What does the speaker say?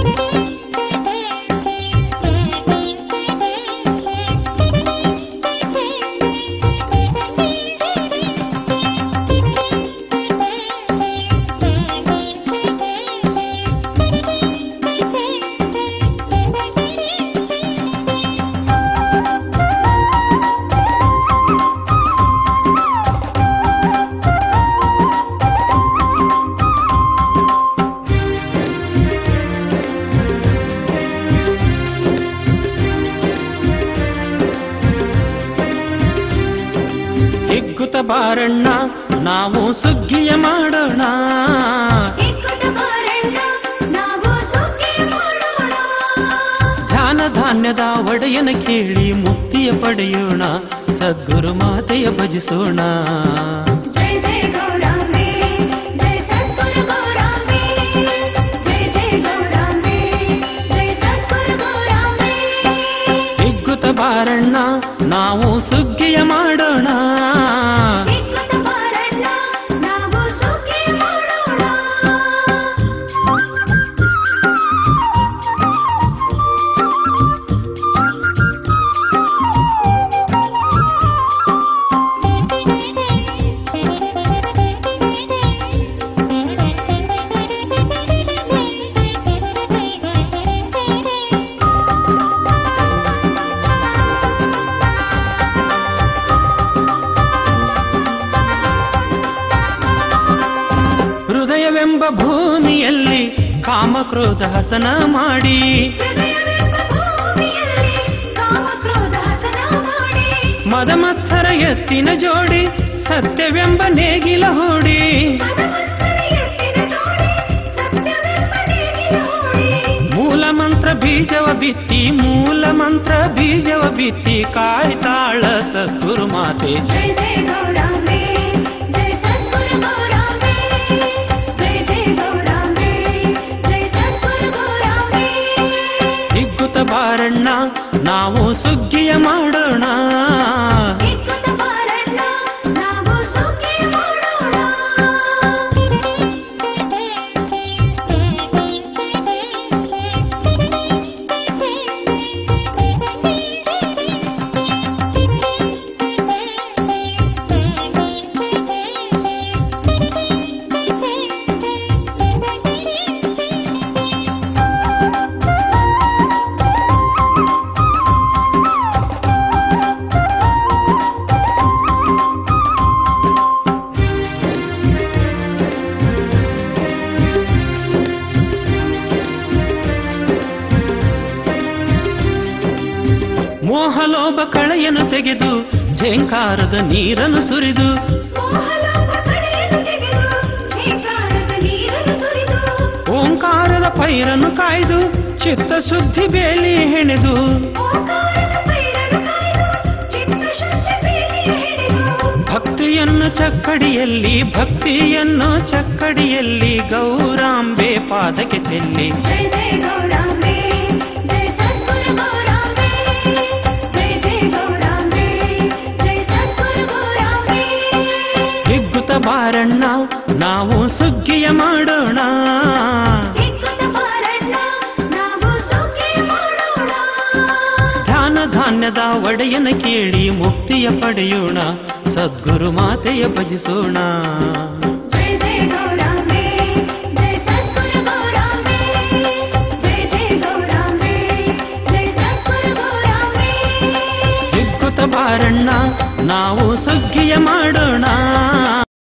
ಹಿಗ್ಗುತ್ತ ಬಾರಣ್ಣ ನಾವು ಸುಗ್ಗಿಯ ಮಾಡೋಣ ಇಕ್ಕುತ್ತ ಬಾರಣ್ಣ ನಾವು ಸುಗ್ಗಿ ಮಾಡೋಣ ಧ್ಯಾನ ಧಾನ್ಯದ ಒಡೆಯನ ಕೇಳಿ ಮುಕ್ತಿಯ ಪಡೆಯೋಣ ಸದ್ಗುರು ಮಾತೆಯ ಭಜಿಸೋಣ ಜಯ ಜಯ ಗೌರಾಂಬೆ ಜಯ ಸದ್ಗುರು ಗೌರಾಂಬೆ ಜಯ ಜಯ ಗೌರಾಂಬೆ ಜಯ ಸದ್ಗುರು ಗೌರಾಂಬೆ ಹಿಗ್ಗುತ್ತ ಬಾರಣ್ಣ ನಾವು ಸುಗ್ಗಿಯ ಮಾಡೋಣ ಇಕ್ಕುತ್ತ ಬಾರಣ್ಣ ನಾವು ಸುಗ್ಗಿ ಮಾಡೋಣ ಹೃದಯವೆಂಬ ಭೂಮಿಯಲ್ಲಿ ಕಾಮಕ್ರೋಧ ಹಸನ ಮಾಡಿ ಹೃದಯವೆಂಬ ಭೂಮಿಯಲ್ಲಿ ಕಾಮಕ್ರೋಧ ಹಸನ ಮಾಡಿ ಮದಮತ್ಸರ ಎತ್ತಿನ ಜೋಡಿ ಸತ್ಯವೆಂಬ ನೇಗಿಲ ಹೂಡಿ ಮನಮತ್ಸರ ಎತ್ತಿನ ಜೋಡಿ ಸತ್ಯವೆಂಬ ನೇಗಿಲ ಹೂಡಿ ಮೂಲ ಮಂತ್ರ ಬೀಜವ ಬಿತ್ತಿ ಮೂಲ ಮಂತ್ರ ಬೀಜವ ಬಿತ್ತಿ ಕಾಯ್ತಾಳ ಸದ್ಗುರು ಮಾತೆ ಜಯ ಜಯ ಗೌರಾಂಬೆ ಜಯ ಸದ್ಗುರು ಗೌರಾಂಬೆ ಜಯ ಜಯ ಗೌರಾಂಬೆ ಜಯ ಸದ್ಗುರು ಗೌರಾಂಬೆ ಹಿಗ್ಗುತ್ತ ಬಾರಣ್ಣ ನಾವು ಸುಗ್ಗಿಯ ಮಾಡೋಣ ಇಕ್ಕುತ್ತ ಬಾರಣ್ಣ ನಾವು ಸುಗ್ಗಿ ಮಾಡೋಣ ಮೋಹಲೋಭ ಕಳೆಯನ್ನು ತೆಗೆದು ಝೇಂಕಾರದ ನೀರನ್ನು ಸುರಿದು ಮೋಹಲೋಕ ಕಡೆಯನ್ನು ತೆಗೆದು ಝೇಂಕಾರದ ನೀರನ್ನು ಸುರಿದು ಓಂಕಾರದ ಪೈರನ್ನು ಕಾಯ್ದು ಚಿತ್ತ ಶುದ್ಧಿ ಬೇಲಿ ಹೆಣೆದು ಓಂಕಾರದ ಪೈರನ್ನು ಕಾಯ್ದು ಚಿತ್ತಶುದ್ಧಿ ಬೇಲಿಯ ಹಿಡಿದು ಭಕ್ತಿಯನ್ನು ಚಕ್ಕಡಿಯಲ್ಲಿ ಭಕ್ತಿಯನ್ನು ಚಕ್ಕಡಿಯಲ್ಲಿ ಗೌರಾಂಬೆ ಪಾದಕ್ಕೆ ಚೆಲ್ಲಿ ಜಯ ಜಯ ಗೌರಾಂಬೆ ಜಯ ಸದ್ಗುರು ಗೌರಾಂಬೆ ಜಯ ಜಯ ಗೌರಾಂಬೆ ಜಯ ಸದ್ಗುರು ಗೌರಾಂಬೆ ಹಿಗ್ಗುತ್ತ ಬಾರಣ್ಣ ನಾವು ಸುಗ್ಗಿಯ ಮಾಡೋಣ ಇಕ್ಕುತ್ತ ಬಾರಣ್ಣ ನಾವು ಸುಗ್ಗಿ ಮಾಡೋಣ ಧ್ಯಾನ ಧಾನ್ಯದ ಒಡೆಯನ ಕೇಳಿ ಮುಕ್ತಿಯ ಪಡೆಯೋಣ ಸದ್ಗುರು ಮಾತೆಯ ಭಜಿಸೋಣ ಜಯ ಜಯ ಗೌರಾಂಬೆ ಜಯ ಸದ್ಗುರು ಗೌರಾಂಬೆ ಜಯ ಜಯ ಗೌರಾಂಬೆ ಜಯ ಸದ್ಗುರು ಗೌರಾಂಬೆ ಹಿಗ್ಗುತ್ತ ಬಾರಣ್ಣ ನಾವು ಸುಗ್ಗಿಯ ಮಾಡೋಣ